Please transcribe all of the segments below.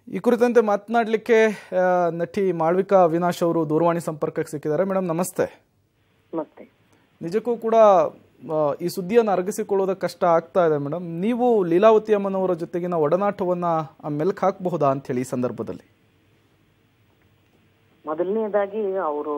ಈ ಕುರಿತಂತೆ ಮಾತನಾಡಲಿಕ್ಕೆ ನಟಿ ಮಾಳ್ವಿಕಾ ಅವಿನಾಶ್ ಅವರು ದೂರವಾಣಿ ಸಂಪರ್ಕಕ್ಕೆ ಸಿಕ್ಕಿದ್ದಾರೆ ಮೇಡಮ್ ನಮಸ್ತೆ ಮತ್ತೆ ನಿಜಕ್ಕೂ ಕೂಡ ಆ, ಈ ಸುದ್ದಿಯನ್ನು ಅರಗಿಸಿಕೊಳ್ಳೋದಕ್ಕೆ ಕಷ್ಟ ಆಗ್ತಾ ಇದೆ ಮೇಡಮ್ ನೀವು ಲೀಲಾವತಿ ಅಮ್ಮನವರ ಜೊತೆಗಿನ ಒಡನಾಟವನ್ನ ಮೆಲ್ಕ್ ಹಾಕಬಹುದಾ ಅಂತ ಹೇಳಿ ಈ ಸಂದರ್ಭದಲ್ಲಿ ಮೊದಲನೇದಾಗಿ ಅವರು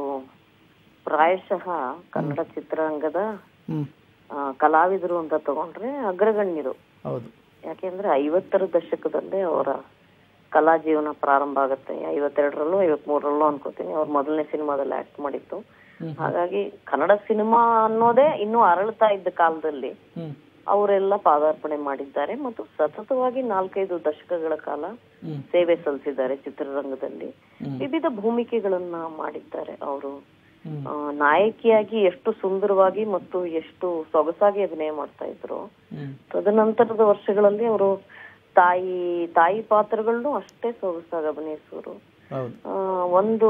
ಪ್ರಾಯಶಃ ಕನ್ನಡ ಚಿತ್ರರಂಗದ ಹ್ಮ್ ಆ, ಕಲಾವಿದರು ಅಂತ ತಗೊಂಡ್ರೆ ಅಗ್ರಗಣ್ಯರು ಹೌದು ಯಾಕೆಂದ್ರೆ ಐವತ್ತರ ದಶಕದಲ್ಲೇ ಅವರ ಕಲಾ ಜೀವನ ಪ್ರಾರಂಭ ಆಗುತ್ತೆ ಐವತ್ತೆರಡರಲ್ಲೂ ಐವತ್ಮೂರರಲ್ಲೂ ಅನ್ಕೋತೀನಿ ಅವ್ರ ಮೊದಲನೇ ಸಿನಿಮಾದಲ್ಲಿ ಆಕ್ಟ್ ಮಾಡಿತ್ತು ಹಾಗಾಗಿ ಕನ್ನಡ ಸಿನಿಮಾ ಅನ್ನೋದೇ ಇನ್ನೂ ಅರಳ್ತಾ ಇದ್ದ ಕಾಲದಲ್ಲಿ ಹ್ಮ್ ಅವರೆಲ್ಲ ಪಾದಾರ್ಪಣೆ ಮಾಡಿದ್ದಾರೆ ಮತ್ತು ಸತತವಾಗಿ ನಾಲ್ಕೈದು ದಶಕಗಳ ಕಾಲ ಹ್ಮ್. ಸೇವೆ ಸಲ್ಲಿಸಿದ್ದಾರೆ ಚಿತ್ರರಂಗದಲ್ಲಿ ವಿವಿಧ ಭೂಮಿಕೆಗಳನ್ನ ಮಾಡಿದ್ದಾರೆ ಅವರು ಹ್ಮ್. ಆ, ನಾಯಕಿಯಾಗಿ ಎಷ್ಟು ಸುಂದರವಾಗಿ ಮತ್ತು ಎಷ್ಟು ಸೊಗಸಾಗಿ ಅಭಿನಯ ಮಾಡ್ತಾ ಇದ್ರು ಹ್ಮ್ ತದನಂತರದ ವರ್ಷಗಳಲ್ಲಿ ಅವರು ತಾಯಿ ತಾಯಿ ಪಾತ್ರಗಳನ್ನು ಅಷ್ಟೇ ಸೊಗಸಾಗಿ ಅಭಿನಯಿಸೋರು ಹೌದು ಆ, ಒಂದು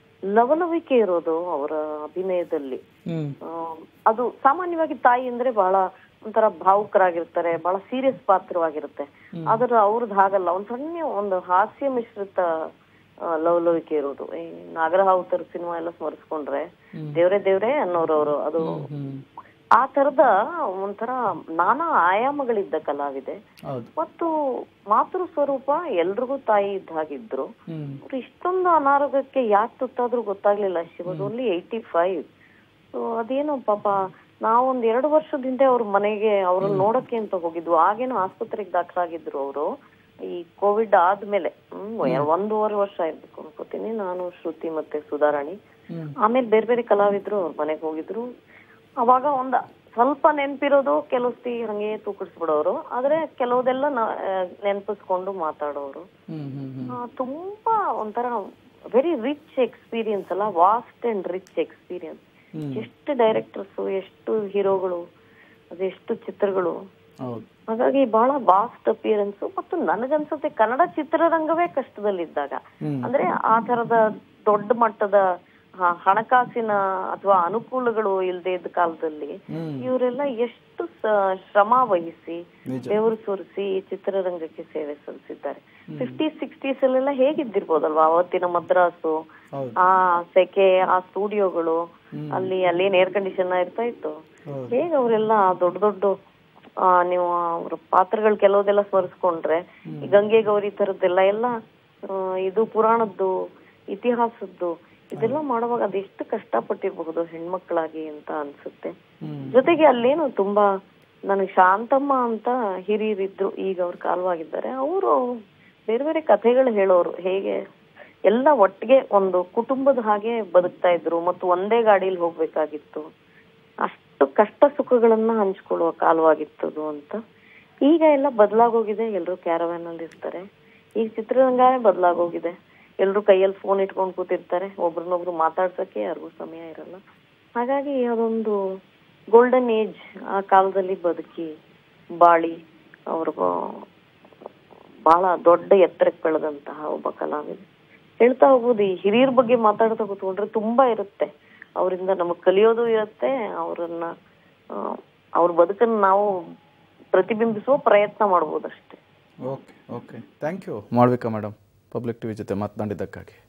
ಲವಲವಿಕೆ ಇರೋದು ಅವರ ಅಭಿನಯದಲ್ಲಿ ಹ್ಮ್ ಆ, ಅದು ಸಾಮಾನ್ಯವಾಗಿ ತಾಯಿ ಅಂದ್ರೆ ಬಹಳ ಒಂಥರ ಭಾವುಕರಾಗಿರ್ತಾರೆ ಬಹಳ ಸೀರಿಯಸ್ ಪಾತ್ರವಾಗಿರುತ್ತೆ ಆದ್ರೆ ಅವ್ರದ್ದು ಹಾಗಲ್ಲ ಒಂದ್ ಸಣ್ಣ ಒಂದು ಹಾಸ್ಯ ಮಿಶ್ರಿತ ಆ, ಲವಲವಿಕೆ ಇರೋದು ಈ ನಾಗರಹಾವುತರ ಸಿನಿಮಾ ಎಲ್ಲ ಸ್ಮರಿಸ್ಕೊಂಡ್ರೆ ದೇವ್ರೆ ದೇವ್ರೆ ಅನ್ನೋರವ್ರು ಅದು ಹ್ಮ್ ಆ ತರದ ಒಂಥರ ನಾನಾ ಆಯಾಮಗಳಿದ್ದ ಕಲಾವಿದೆ ಹೌದು ಮತ್ತು ಮಾತೃ ಸ್ವರೂಪ ಎಲ್ರಿಗೂ ತಾಯಿ ಇದ್ದ ಹಾಗಿದ್ರು ಹ್ಮ್ ಅವ್ರು ಇಷ್ಟೊಂದು ಅನಾರೋಗ್ಯಕ್ಕೆ ಯಾಕೆ ತುತ್ತಾದ್ರೂ ಗೊತ್ತಾಗ್ಲಿಲ್ಲ she was only eighty five so ಅದೇನೋ ಪಾಪ ನಾವೊಂದ್ ಎರಡು ವರ್ಷದ ಹಿಂದೆ ಅವ್ರ ಮನೆಗೆ ಅವ್ರನ್ನ ನೋಡಕ್ಕೆ ಅಂತ ಹೋಗಿದ್ವು ಆಗೇನೋ ಆಸ್ಪತ್ರೆಗೆ ದಾಖಲಾಗಿದ್ರು ಅವರು ಈ ಕೋವಿಡ್ ಆದ್ಮೇಲೆ ಹ್ಮ್ ಒಂದೂವರೆ ವರ್ಷ ಇರ್ಬೇಕು ಅನ್ಕೋತೀನಿ ನಾನು ಶ್ರುತಿ ಮತ್ತೆ ಸುಧಾರಾಣಿ ಹ್ಮ್ ಆಮೇಲೆ ಬೇರೆ ಬೇರೆ ಕಲಾವಿದ್ರು ಅವ್ರ ಮನೆಗೆ ಹೋಗಿದ್ರು ಅವಾಗ ಒಂದ ಸ್ವಲ್ಪ ನೆನ್ಪಿರೋದು ಕೆಲವಸ್ತಿ ಹಂಗೆ ತೂಕಡಿಸ್ಬಿಡೋರು ಆದ್ರೆ ಕೆಲವುದೆಲ್ಲ ನೆನ್ಪಿಸ್ಕೊಂಡು ಮಾತಾಡೋರು ಹ್ಮ್ ಹ್ಮ್ ಹ್ಮ್ ಆ, ತುಂಬಾ ಒಂಥರ ವೆರಿ ರಿಚ್ ಎಕ್ಸ್ಪೀರಿಯನ್ಸ್ ಅಲ್ಲ ವಾಸ್ಟ್ ಅಂಡ್ ರಿಚ್ ಎಕ್ಸ್ಪೀರಿಯನ್ಸ್ ಹ್ಮ್. ಎಷ್ಟು ಡೈರೆಕ್ಟರ್ಸ್ ಎಷ್ಟು ಹೀರೋಗಳು ಅದೆಷ್ಟು ಚಿತ್ರಗಳು ಹೌದು ಹಾಗಾಗಿ ಬಹಳ ವಾಸ್ಟ್ ಅಪಿಯರೆನ್ಸ್ ಮತ್ತು ನನಗನ್ಸುತ್ತೆ ಕನ್ನಡ ಚಿತ್ರರಂಗವೇ ಕಷ್ಟದಲ್ಲಿದ್ದಾಗ ಹ್ಮ್. ಅಂದ್ರೆ ಆ ತರದ ದೊಡ್ಡ ಮಟ್ಟದ ಹ- ಹಣಕಾಸಿನ ಅಥವಾ ಅನುಕೂಲಗಳು ಇಲ್ಲದೆ ಇದ್ದ ಕಾಲದಲ್ಲಿ ಹ್ಮ್ ಇವರೆಲ್ಲ ಎಷ್ಟು ಸ- ಶ್ರಮ ವಹಿಸಿ ನಿಜ. ಬೆವರು ಸುರಿಸಿ ಈ ಚಿತ್ರರಂಗಕ್ಕೆ ಸೇವೆ ಸಲ್ಲಿಸಿದ್ದಾರೆ ಫಿಫ್ಟಿ ಸಿಕ್ಸ್ಟೀಸ್ ಅಲ್ಲೆಲ್ಲ ಹೇಗಿದ್ದಿರ್ಬೋದಲ್ವಾ ಅವತ್ತಿನ ಮದ್ರಾಸು ಹೌದು ಆ ಸೆಕೆ ಆ ಸ್ಟುಡಿಯೋಗಳು ಅಲ್ಲಿ ಅಲ್ಲೇನ್ ಏರ್ ಕಂಡೀಷನ್ ಇರ್ತಾ ಇತ್ತು ಹೌದು ಹೇಗೆ ಅವರೆಲ್ಲ ದೊಡ್ಡ ದೊಡ್ಡ ಆ, ನೀವು ಅವ್ರ ಪಾತ್ರಗಳು ಕೆಲವುದೆಲ್ಲ ಸ್ಮರಿಸ್ಕೊಂಡ್ರೆ ಈ ಗಂಗೆ ಗೌರಿ ತರದ್ದೆಲ್ಲ ಎಲ್ಲ ಆ, ಇದು ಪುರಾಣದ್ದು ಇತಿಹಾಸದ್ದು ಇದೆಲ್ಲ ಮಾಡುವಾಗ ಅದೆಷ್ಟು ಕಷ್ಟಪಟ್ಟಿರಬಹುದು ಹೆಣ್ಮಕ್ಳಾಗಿ ಅಂತ ಅನ್ಸುತ್ತೆ ಹ್ಮ್ ಜೊತೆಗೆ ಅಲ್ಲೇನು ತುಂಬಾ ನನಗೆ ಶಾಂತಮ್ಮ ಅಂತ ಹಿರಿಯರಿದ್ರು ಈಗ ಅವ್ರ ಕಾಲವಾಗಿದ್ದಾರೆ ಅವರು ಬೇರೆ ಬೇರೆ ಕಥೆಗಳು ಹೇಳೋರು ಹೇಗೆ ಎಲ್ಲ ಒಟ್ಟಿಗೆ ಒಂದು ಕುಟುಂಬದ ಹಾಗೆ ಬದುಕ್ತಾ ಇದ್ರು ಮತ್ತು ಒಂದೇ ಗಾಡಿಯಲ್ಲಿ ಹೋಗ್ಬೇಕಾಗಿತ್ತು ಅಷ್ಟು ಕಷ್ಟ ಸುಖಗಳನ್ನ ಹಂಚ್ಕೊಳ್ಳುವ ಕಾಲವಾಗಿತ್ತದು ಅಂತ ಈಗ ಎಲ್ಲ ಬದಲಾಗೋಗಿದೆ ಎಲ್ರು ಕ್ಯಾರವ್ಯಾನ್ ಅಲ್ಲಿ ಇರ್ತಾರೆ ಈಗ ಚಿತ್ರರಂಗನೇ ಬದಲಾಗೋಗಿದೆ ಎಲ್ರು ಕೈಯಲ್ಲಿ ಫೋನ್ ಇಟ್ಕೊಂಡು ಕೂತಿರ್ತಾರೆ ಒಬ್ರನ್ನೊಬ್ರು ಮಾತಾಡ್ಸಕ್ಕೆ ಯಾರಿಗೂ ಸಮಯ ಇರಲ್ಲ ಹಾಗಾಗಿ ಅದೊಂದು ಗೋಲ್ಡನ್ ಏಜ್ ಆ ಕಾಲದಲ್ಲಿ ಬದುಕಿ ಬಾಳಿ ಅವ್ರ ಬಹಳ ದೊಡ್ಡ ಎತ್ತರಕ್ಕೆ ಬೆಳೆದಂತಹ ಒಬ್ಬ ಕಲಾವಿದ ಹೇಳ್ತಾ ಹೋಗ್ಬೋದು ಈ ಹಿರಿಯರ ಬಗ್ಗೆ ಮಾತಾಡ್ತಾ ಕೂತ್ಕೊಂಡ್ರೆ ತುಂಬಾ ಇರುತ್ತೆ ಅವರಿಂದ ನಮಗ್ ಕಲಿಯೋದು ಇರುತ್ತೆ ಅವರನ್ನ ಅವ್ರ ಬದುಕನ್ನ ನಾವು ಪ್ರತಿಬಿಂಬಿಸುವ ಪ್ರಯತ್ನ ಮಾಡ್ಬೋದು ಅಷ್ಟೇ okay okay thank you Malvika madam public TV ಜೊತೆ ಮಾತನಾಡಿದ್ದಕ್ಕಾಗಿ